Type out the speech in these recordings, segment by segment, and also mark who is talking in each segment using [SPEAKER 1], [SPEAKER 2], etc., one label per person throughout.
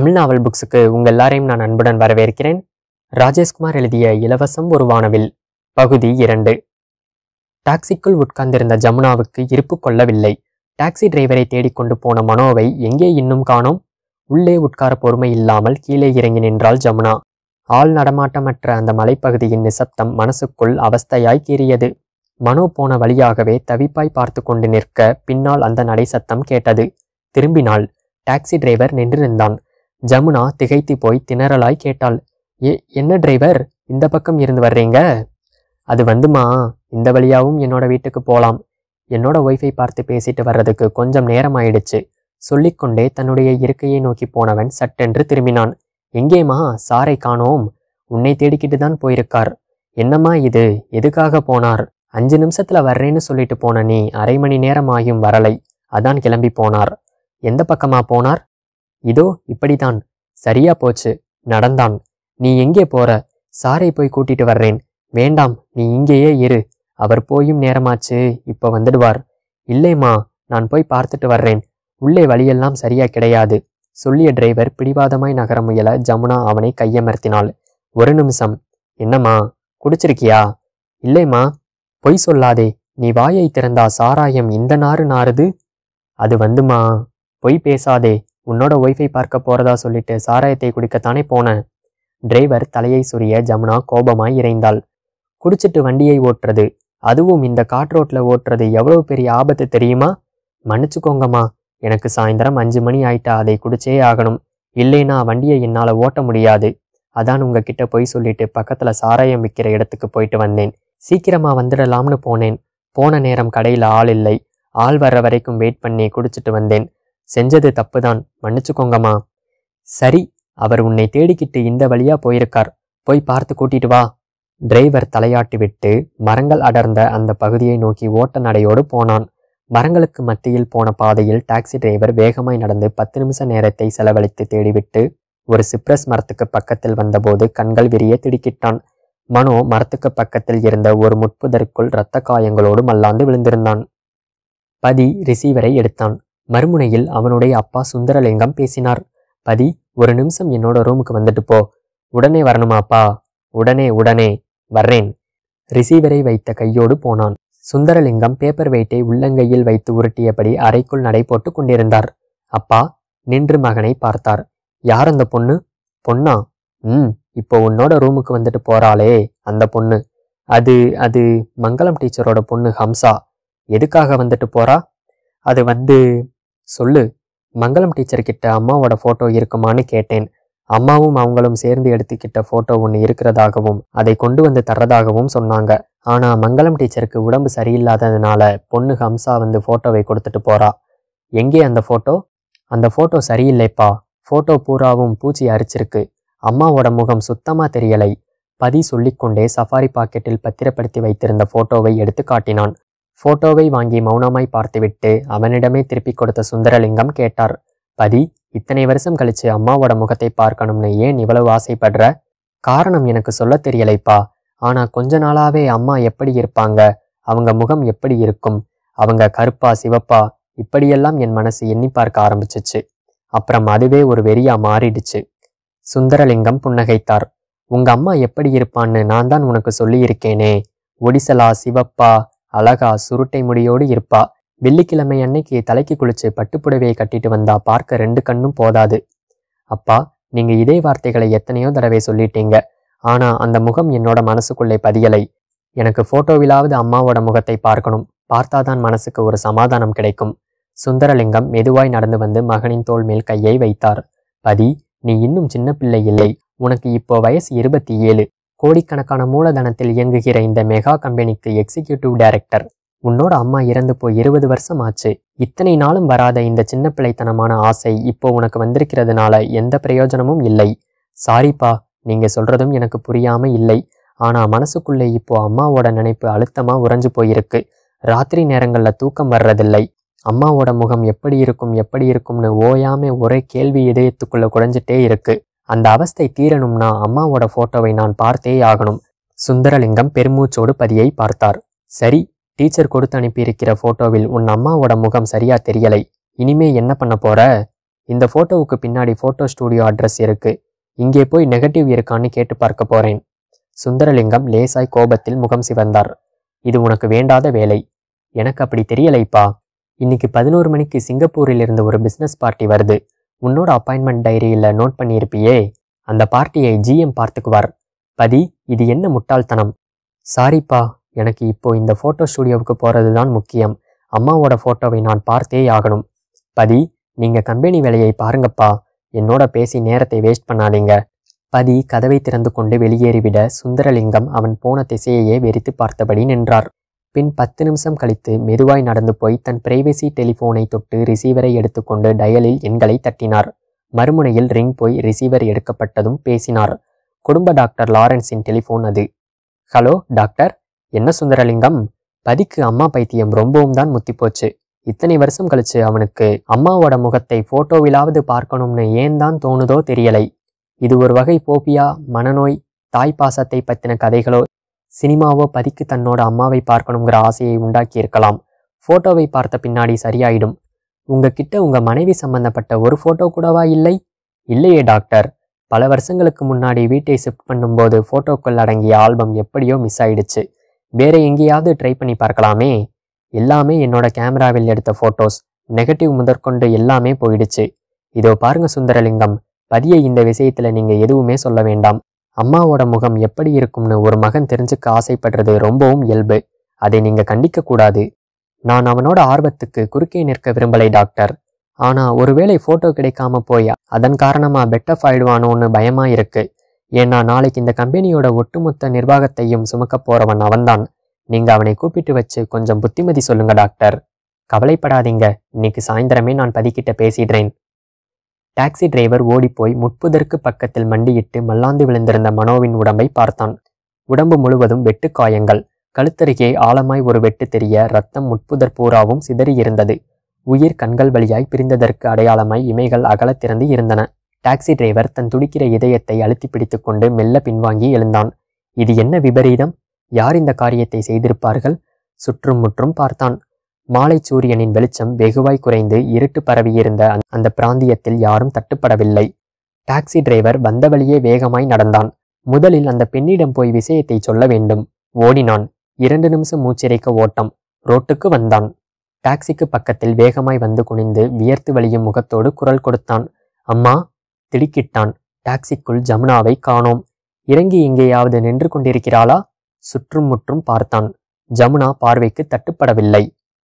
[SPEAKER 1] தமிழ் நாவல் புக்ஸுக்கு உங்க எல்லாரையும் நான் அன்புடன் வரவேற்கிறேன் ராஜேஷ்குமார் எழுதிய இலவசம் ஒரு வானவில் பகுதி இரண்டு டாக்ஸிக்குள் உட்கார்ந்திருந்த ஜமுனாவுக்கு இருப்பு கொள்ளவில்லை டாக்ஸி டிரைவரை தேடிக்கொண்டு போன மனோவை எங்கே இன்னும் காணோம் உள்ளே உட்கார பொறுமை இல்லாமல் கீழே இறங்கி நின்றாள் ஜமுனா ஆள் நடமாட்டமற்ற அந்த மலைப்பகுதியின் நிசப்தம் மனசுக்குள் அவஸ்தையாய் கீறியது மனோ போன வழியாகவே தவிப்பாய் பார்த்து கொண்டு நிற்க பின்னால் அந்த நடை சத்தம் கேட்டது திரும்பினாள் டாக்ஸி டிரைவர் நின்றிருந்தான் ஜமுனா திகைத்து போய் திணறலாய் கேட்டாள் ஏ என்ன டிரைவர் இந்த பக்கம் இருந்து வர்றீங்க அது வந்துமா இந்த வழியாவும் என்னோட வீட்டுக்கு போலாம் என்னோட ஒய்ஃபை பார்த்து பேசிட்டு வர்றதுக்கு கொஞ்சம் நேரம் ஆயிடுச்சு சொல்லிக்கொண்டே தன்னுடைய இருக்கையை நோக்கி போனவன் சட்டென்று திரும்பினான் எங்கேம்மா சாரை காணோம் உன்னை தேடிக்கிட்டு தான் போயிருக்கார் என்னம்மா இது எதுக்காக போனார் அஞ்சு நிமிஷத்துல வர்றேன்னு சொல்லிட்டு போன நீ அரை மணி நேரம் ஆகியும் வரலை அதான் கிளம்பி போனார் எந்த பக்கமா போனார் இதோ இப்படித்தான் சரியா போச்சு நடந்தான் நீ எங்கே போற சாரை போய் கூட்டிட்டு வர்றேன் வேண்டாம் நீ இங்கேயே இரு அவர் போயும் நேரமாச்சு இப்ப வந்துடுவார் இல்லைம்மா நான் போய் பார்த்துட்டு வர்றேன் உள்ளே வழியெல்லாம் சரியா கிடையாது சொல்லிய டிரைவர் பிடிவாதமாய் நகர முயல ஜமுனா அவனை கையமர்த்தினாள் ஒரு நிமிஷம் என்னம்மா குடிச்சிருக்கியா இல்லைம்மா பொய் சொல்லாதே நீ வாயை திறந்தா சாராயம் இந்த நாறு நாறுது அது வந்துமா பொய் பேசாதே உன்னோட ஒய்ஃபை பார்க்க போறதா சொல்லிட்டு சாராயத்தை குடிக்கத்தானே போனேன் டிரைவர் தலையை சுரிய ஜமுனா கோபமாய் இறைந்தாள் குடிச்சிட்டு வண்டியை ஓட்டுறது அதுவும் இந்த காட்ரோட்ல ஓட்டுறது எவ்வளவு பெரிய ஆபத்து தெரியுமா மன்னிச்சுக்கோங்கம்மா எனக்கு சாயந்தரம் அஞ்சு மணி ஆயிட்டா அதை குடிச்சே ஆகணும் இல்லைனா வண்டியை என்னால ஓட்ட முடியாது அதான் உங்ககிட்ட போய் சொல்லிட்டு பக்கத்துல சாராயம் விற்கிற இடத்துக்கு போயிட்டு வந்தேன் சீக்கிரமா வந்துடலாம்னு போனேன் போன நேரம் கடையில ஆள் இல்லை ஆள் வர்ற வரைக்கும் வெயிட் பண்ணி குடிச்சிட்டு வந்தேன் செஞ்சது தப்புதான் மன்னிச்சுக்கோங்கம்மா சரி அவர் உன்னை தேடிக்கிட்டு இந்த வழியா போயிருக்கார் போய் பார்த்து கூட்டிட்டு வா டிரைவர் தலையாட்டி விட்டு மரங்கள் அடர்ந்த அந்த பகுதியை நோக்கி ஓட்ட நடையோடு போனான் மரங்களுக்கு மத்தியில் போன பாதையில் டாக்ஸி டிரைவர் வேகமாய் நடந்து பத்து நிமிஷ நேரத்தை செலவழித்து தேடிவிட்டு ஒரு சிப்ரஸ் மரத்துக்கு பக்கத்தில் வந்தபோது கண்கள் விரிய திடுக்கிட்டான் மனோ மரத்துக்கு பக்கத்தில் இருந்த ஒரு முட்புதருக்குள் இரத்த காயங்களோடு மல்லாந்து விழுந்திருந்தான் பதி ரிசீவரை எடுத்தான் மறுமுனையில் அவனுடைய அப்பா சுந்தரலிங்கம் பேசினார் பதி ஒரு நிமிஷம் என்னோட ரூமுக்கு வந்துட்டு போ உடனே வரணுமாப்பா உடனே உடனே வர்றேன் ரிசீவரை வைத்த கையோடு போனான் சுந்தரலிங்கம் பேப்பர் வெயிட்டை உள்ளங்கையில் வைத்து உருட்டியபடி அறைக்குள் நடை போட்டு கொண்டிருந்தார் அப்பா நின்று மகனை பார்த்தார் யார் அந்த பொண்ணு பொண்ணா ம் இப்போ உன்னோட ரூமுக்கு வந்துட்டு போறாளே அந்த பொண்ணு அது அது மங்களம் டீச்சரோட பொண்ணு ஹம்சா எதுக்காக வந்துட்டு போறா அது வந்து சொல்லு மங்களம் டீச்சர் கிட்ட அம்மாவோட போட்டோ இருக்குமான்னு கேட்டேன் அம்மாவும் அவங்களும் சேர்ந்து எடுத்துக்கிட்ட போட்டோ ஒன்று இருக்கிறதாகவும் அதை கொண்டு வந்து தர்றதாகவும் சொன்னாங்க ஆனா மங்களம் டீச்சருக்கு உடம்பு சரியில்லாததுனால பொண்ணு ஹம்சா வந்து போட்டோவை கொடுத்துட்டு போறா எங்கே அந்த போட்டோ அந்த போட்டோ சரியில்லைப்பா போட்டோ பூராவும் பூச்சி அரிச்சிருக்கு அம்மாவோட முகம் சுத்தமா தெரியலை பதி சொல்லிக்கொண்டே சஃபாரி பாக்கெட்டில் பத்திரப்படுத்தி வைத்திருந்த போட்டோவை எடுத்து காட்டினான் போட்டோவை வாங்கி மௌனமாய் பார்த்துவிட்டு அவனிடமே திருப்பிக் கொடுத்த சுந்தரலிங்கம் கேட்டார் பதி இத்தனை வருஷம் கழிச்சு அம்மாவோட முகத்தை பார்க்கணும்னு ஏன் இவ்வளவு ஆசைப்படுற காரணம் எனக்கு சொல்ல தெரியலைப்பா ஆனா கொஞ்ச நாளாவே அம்மா எப்படி இருப்பாங்க அவங்க முகம் எப்படி இருக்கும் அவங்க கருப்பா சிவப்பா இப்படியெல்லாம் என் மனசு எண்ணி பார்க்க ஆரம்பிச்சிச்சு அப்புறம் அதுவே ஒரு வெறியா மாறிடுச்சு சுந்தரலிங்கம் புன்னகைத்தார் உங்க அம்மா எப்படி இருப்பான்னு நான் தான் உனக்கு சொல்லியிருக்கேனே ஒடிசலா சிவப்பா அழகா சுருட்டை முடியோடு இருப்பா வெள்ளிக்கிழமை அன்னைக்கு தலைக்கு குளிச்சு பட்டுப்புடவையை கட்டிட்டு வந்தா பார்க்க ரெண்டு கண்ணும் போதாது அப்பா நீங்க இதே வார்த்தைகளை எத்தனையோ தடவை சொல்லிட்டீங்க ஆனா அந்த முகம் என்னோட மனசுக்குள்ளே பதியலை எனக்கு போட்டோவிலாவது அம்மாவோட முகத்தை பார்க்கணும் பார்த்தாதான் மனசுக்கு ஒரு சமாதானம் கிடைக்கும் சுந்தரலிங்கம் மெதுவாய் நடந்து வந்து மகனின் தோள் மேல் கையை வைத்தார் பதி நீ இன்னும் சின்ன பிள்ளை இல்லை உனக்கு இப்போ வயசு இருபத்தி ஏழு கோடிக்கணக்கான மூலதனத்தில் இயங்குகிற இந்த மெகா கம்பெனிக்கு எக்ஸிகியூட்டிவ் டைரக்டர் உன்னோட அம்மா இறந்து போய் இருபது வருஷம் ஆச்சு இத்தனை நாளும் வராத இந்த சின்ன பிள்ளைத்தனமான ஆசை இப்போ உனக்கு வந்திருக்கிறதுனால எந்த பிரயோஜனமும் இல்லை சாரிப்பா நீங்க சொல்றதும் எனக்கு புரியாம இல்லை ஆனா மனசுக்குள்ளே இப்போ அம்மாவோட நினைப்பு அழுத்தமா உறைஞ்சு போயிருக்கு ராத்திரி நேரங்கள்ல தூக்கம் வர்றதில்லை அம்மாவோட முகம் எப்படி இருக்கும் எப்படி இருக்கும்னு ஓயாம ஒரே கேள்வி இதயத்துக்குள்ள குறைஞ்சிட்டே இருக்கு அந்த அவஸ்தை தீரணும்னா அம்மாவோட போட்டோவை நான் பார்த்தே ஆகணும் சுந்தரலிங்கம் பெருமூச்சோடு பதியை பார்த்தார் சரி டீச்சர் கொடுத்து அனுப்பியிருக்கிற போட்டோவில் உன் அம்மாவோட முகம் சரியா தெரியலை இனிமே என்ன பண்ண போற இந்த போட்டோவுக்கு பின்னாடி போட்டோ ஸ்டூடியோ அட்ரஸ் இருக்கு இங்கே போய் நெகட்டிவ் இருக்கான்னு கேட்டு பார்க்க போறேன் சுந்தரலிங்கம் லேசாய் கோபத்தில் முகம் சிவந்தார் இது உனக்கு வேண்டாத வேலை எனக்கு அப்படி தெரியலைப்பா இன்னைக்கு பதினோரு மணிக்கு சிங்கப்பூரில் இருந்து ஒரு பிசினஸ் பார்ட்டி வருது உன்னோட அப்பாயின்மெண்ட் டைரியில நோட் பண்ணியிருப்பியே அந்த பார்ட்டியை ஜிஎம் பார்த்துக்குவார் பதி இது என்ன முட்டாள்தனம் சாரிப்பா எனக்கு இப்போ இந்த போட்டோ ஸ்டூடியோவுக்கு போறது தான் முக்கியம் அம்மாவோட போட்டோவை நான் பார்த்தே ஆகணும் பதி நீங்க கம்பெனி வேலையை பாருங்கப்பா என்னோட பேசி நேரத்தை வேஸ்ட் பண்ணாதீங்க பதி கதவை திறந்து கொண்டு வெளியேறிவிட சுந்தரலிங்கம் அவன் போன திசையையே வெறித்து பார்த்தபடி நின்றார் பின் பத்து நிமிஷம் கழித்து மெதுவாய் நடந்து போய் தன் பிரைவசி டெலிபோனை தொட்டு ரிசீவரை எடுத்துக்கொண்டு டயலில் எண்களை தட்டினார் மறுமுனையில் ரிங் போய் ரிசீவர் எடுக்கப்பட்டதும் பேசினார் குடும்ப டாக்டர் லாரன்ஸின் டெலிபோன் அது ஹலோ டாக்டர் என்ன சுந்தரலிங்கம் பதிக்கு அம்மா பைத்தியம் ரொம்பவும் தான் முத்தி போச்சு இத்தனை வருஷம் கழிச்சு அவனுக்கு அம்மாவோட முகத்தை போட்டோவிலாவது பார்க்கணும்னு ஏன் தான் தோணுதோ தெரியலை இது ஒரு வகை போபியா மனநோய் தாய் பாசத்தை பத்தின கதைகளோ சினிமாவோ பதிக்கு தன்னோட அம்மாவை பார்க்கணுங்கிற ஆசையை உண்டாக்கி இருக்கலாம் போட்டோவை பார்த்த பின்னாடி சரியாயிடும் உங்ககிட்ட உங்க மனைவி சம்பந்தப்பட்ட ஒரு போட்டோ கூடவா இல்லை இல்லையே டாக்டர் பல வருஷங்களுக்கு முன்னாடி வீட்டை ஷிஃப்ட் பண்ணும்போது போட்டோக்கள் அடங்கிய ஆல்பம் எப்படியோ மிஸ் ஆயிடுச்சு வேற எங்கேயாவது ட்ரை பண்ணி பார்க்கலாமே எல்லாமே என்னோட கேமராவில் எடுத்த போட்டோஸ் நெகட்டிவ் முதற்கொண்டு எல்லாமே போயிடுச்சு இதோ பாருங்க சுந்தரலிங்கம் பதிய இந்த விஷயத்துல நீங்க எதுவுமே சொல்ல வேண்டாம் அம்மாவோட முகம் எப்படி இருக்கும்னு ஒரு மகன் தெரிஞ்சுக்க ஆசைப்படுறது ரொம்பவும் இயல்பு அதை நீங்க கண்டிக்க கூடாது நான் அவனோட ஆர்வத்துக்கு குறுக்கே நிற்க விரும்பலை டாக்டர் ஆனா ஒருவேளை போட்டோ கிடைக்காம போய் அதன் காரணமா பெட்டப் ஆயிடுவானோன்னு பயமா இருக்கு ஏன்னா நாளைக்கு இந்த கம்பெனியோட ஒட்டுமொத்த நிர்வாகத்தையும் சுமக்க போறவன் அவன்தான் நீங்க அவனை கூப்பிட்டு வச்சு கொஞ்சம் புத்திமதி சொல்லுங்க டாக்டர் கவலைப்படாதீங்க இன்னைக்கு சாயந்தரமே நான் பதிக்கிட்ட பேசிடுறேன் டாக்ஸி டிரைவர் ஓடிப்போய் முட்புதற்கு பக்கத்தில் மண்டியிட்டு மல்லாந்து விழுந்திருந்த மனோவின் உடம்பை பார்த்தான் உடம்பு முழுவதும் வெட்டு காயங்கள் கழுத்தருகே ஆழமாய் ஒரு வெட்டு தெரிய ரத்தம் முட்புதர் பூராவும் சிதறியிருந்தது உயிர் கண்கள் வழியாய் பிரிந்ததற்கு அடையாளமாய் இமைகள் அகலத் திறந்து இருந்தன டாக்ஸி டிரைவர் தன் துடிக்கிற இதயத்தை அழுத்தி பிடித்துக்கொண்டு மெல்ல பின்வாங்கி எழுந்தான் இது என்ன விபரீதம் யார் இந்த காரியத்தை செய்திருப்பார்கள் சுற்றும் முற்றும் பார்த்தான் மாலை சூரியனின் வெளிச்சம் வெகுவாய் குறைந்து இருட்டு பரவியிருந்த அந்த- அந்த பிராந்தியத்தில் யாரும் தட்டுப்படவில்லை டாக்ஸி டிரைவர் வந்த வழியே வேகமாய் நடந்தான் முதலில் அந்த பெண்ணிடம் போய் விஷயத்தை சொல்ல வேண்டும் ஓடினான் இரண்டு நிமிஷம் மூச்சிறைக்க ஓட்டம் ரோட்டுக்கு வந்தான் டாக்ஸிக்கு பக்கத்தில் வேகமாய் வந்து குனிந்து வியர்த்து வழியும் முகத்தோடு குரல் கொடுத்தான் அம்மா திடுக்கிட்டான் டாக்ஸிக்குள் ஜமுனாவை காணோம் இறங்கி எங்கேயாவது நின்று கொண்டிருக்கிறாளா சுற்றும் முற்றும் பார்த்தான் ஜமுனா பார்வைக்கு தட்டுப்படவில்லை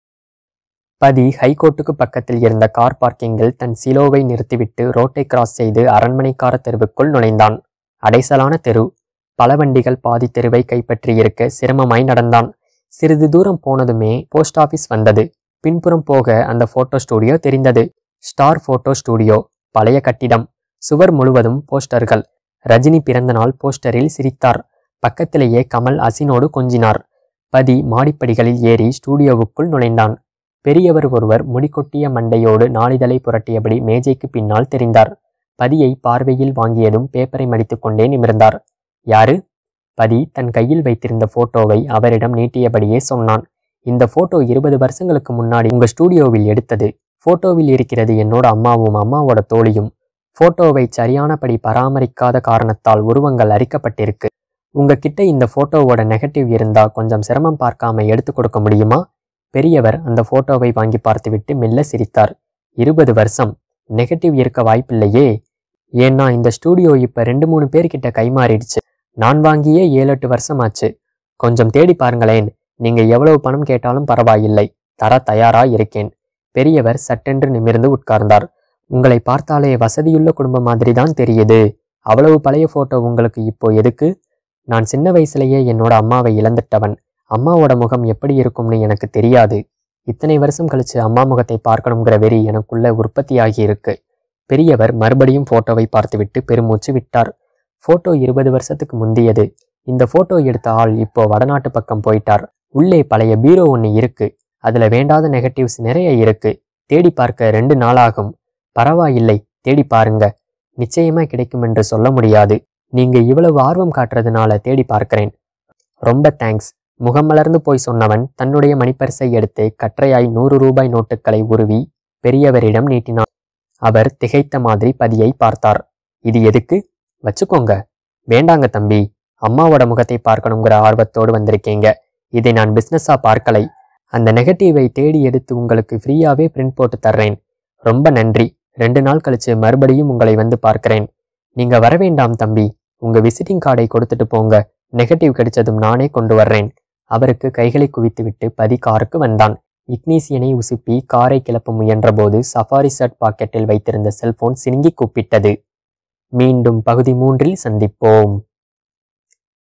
[SPEAKER 1] பதி ஹைகோர்ட்டுக்கு பக்கத்தில் இருந்த கார் பார்க்கிங்கில் தன் சிலோவை நிறுத்திவிட்டு ரோட்டை கிராஸ் செய்து அரண்மனைக்கார தெருவுக்குள் நுழைந்தான் அடைசலான தெரு பல வண்டிகள் பாதி தெருவை கைப்பற்றியிருக்க சிரமமாய் நடந்தான் சிறிது தூரம் போனதுமே போஸ்ட் ஆபீஸ் வந்தது பின்புறம் போக அந்த போட்டோ ஸ்டூடியோ தெரிந்தது ஸ்டார் போட்டோ ஸ்டூடியோ பழைய கட்டிடம் சுவர் முழுவதும் போஸ்டர்கள் ரஜினி பிறந்தநாள் போஸ்டரில் சிரித்தார் பக்கத்திலேயே கமல் அசினோடு கொஞ்சினார் பதி மாடிப்படிகளில் ஏறி ஸ்டூடியோவுக்குள் நுழைந்தான் பெரியவர் ஒருவர் முடிகொட்டிய மண்டையோடு நாளிதழை புரட்டியபடி மேஜைக்கு பின்னால் தெரிந்தார் பதியை பார்வையில் வாங்கியதும் பேப்பரை மடித்துக்கொண்டே நிமிர்ந்தார் யாரு பதி தன் கையில் வைத்திருந்த போட்டோவை அவரிடம் நீட்டியபடியே சொன்னான் இந்த போட்டோ இருபது வருஷங்களுக்கு முன்னாடி உங்க ஸ்டூடியோவில் எடுத்தது போட்டோவில் இருக்கிறது என்னோட அம்மாவும் அம்மாவோட தோழியும் போட்டோவை சரியானபடி பராமரிக்காத காரணத்தால் உருவங்கள் அரிக்கப்பட்டிருக்கு உங்ககிட்ட இந்த போட்டோவோட நெகட்டிவ் இருந்தா கொஞ்சம் சிரமம் பார்க்காம எடுத்து கொடுக்க முடியுமா பெரியவர் அந்த போட்டோவை வாங்கி பார்த்துவிட்டு மெல்ல சிரித்தார் இருபது வருஷம் நெகட்டிவ் இருக்க வாய்ப்பில்லையே ஏன்னா இந்த ஸ்டூடியோ இப்ப ரெண்டு மூணு பேர்கிட்ட கைமாறிடுச்சு நான் வாங்கியே ஏழு எட்டு வருஷம் ஆச்சு கொஞ்சம் தேடி பாருங்களேன் நீங்க எவ்வளவு பணம் கேட்டாலும் பரவாயில்லை தர தயாரா இருக்கேன் பெரியவர் சட்டென்று நிமிர்ந்து உட்கார்ந்தார் உங்களை பார்த்தாலே வசதியுள்ள குடும்பம் மாதிரி தான் தெரியுது அவ்வளவு பழைய போட்டோ உங்களுக்கு இப்போ எதுக்கு நான் சின்ன வயசுலயே என்னோட அம்மாவை இழந்துட்டவன் அம்மாவோட முகம் எப்படி இருக்கும்னு எனக்கு தெரியாது இத்தனை வருஷம் கழிச்சு அம்மா முகத்தை பார்க்கணுங்கிற வெறி எனக்குள்ள உற்பத்தியாகி இருக்கு பெரியவர் மறுபடியும் போட்டோவை பார்த்துவிட்டு பெருமூச்சு விட்டார் போட்டோ இருபது வருஷத்துக்கு முந்தியது இந்த போட்டோ எடுத்த ஆள் இப்போ வடநாட்டு பக்கம் போயிட்டார் உள்ளே பழைய பீரோ ஒன்று இருக்கு அதுல வேண்டாத நெகட்டிவ்ஸ் நிறைய இருக்கு தேடி பார்க்க ரெண்டு நாளாகும் பரவாயில்லை தேடி பாருங்க நிச்சயமா கிடைக்கும் என்று சொல்ல முடியாது நீங்க இவ்வளவு ஆர்வம் காட்டுறதுனால தேடி பார்க்கிறேன் ரொம்ப தேங்க்ஸ் முகமலர்ந்து போய் சொன்னவன் தன்னுடைய மணிப்பரிசை எடுத்து கற்றையாய் நூறு ரூபாய் நோட்டுகளை உருவி பெரியவரிடம் நீட்டினான் அவர் திகைத்த மாதிரி பதியை பார்த்தார் இது எதுக்கு வச்சுக்கோங்க வேண்டாங்க தம்பி அம்மாவோட முகத்தை பார்க்கணுங்கிற ஆர்வத்தோடு வந்திருக்கீங்க இதை நான் பிசினஸா பார்க்கலை அந்த நெகட்டிவை தேடி எடுத்து உங்களுக்கு ஃப்ரீயாவே பிரிண்ட் போட்டு தர்றேன் ரொம்ப நன்றி ரெண்டு நாள் கழிச்சு மறுபடியும் உங்களை வந்து பார்க்கிறேன் நீங்க வர வேண்டாம் தம்பி உங்க விசிட்டிங் கார்டை கொடுத்துட்டு போங்க நெகட்டிவ் கிடைச்சதும் நானே கொண்டு வர்றேன் அவருக்கு கைகளை குவித்துவிட்டு பதி காருக்கு வந்தான் இக்னீசியனை உசுப்பி காரை கிளப்ப முயன்றபோது சஃபாரி ஷர்ட் பாக்கெட்டில் வைத்திருந்த செல்போன் சினுங்கி கூப்பிட்டது மீண்டும் பகுதி மூன்றில் சந்திப்போம்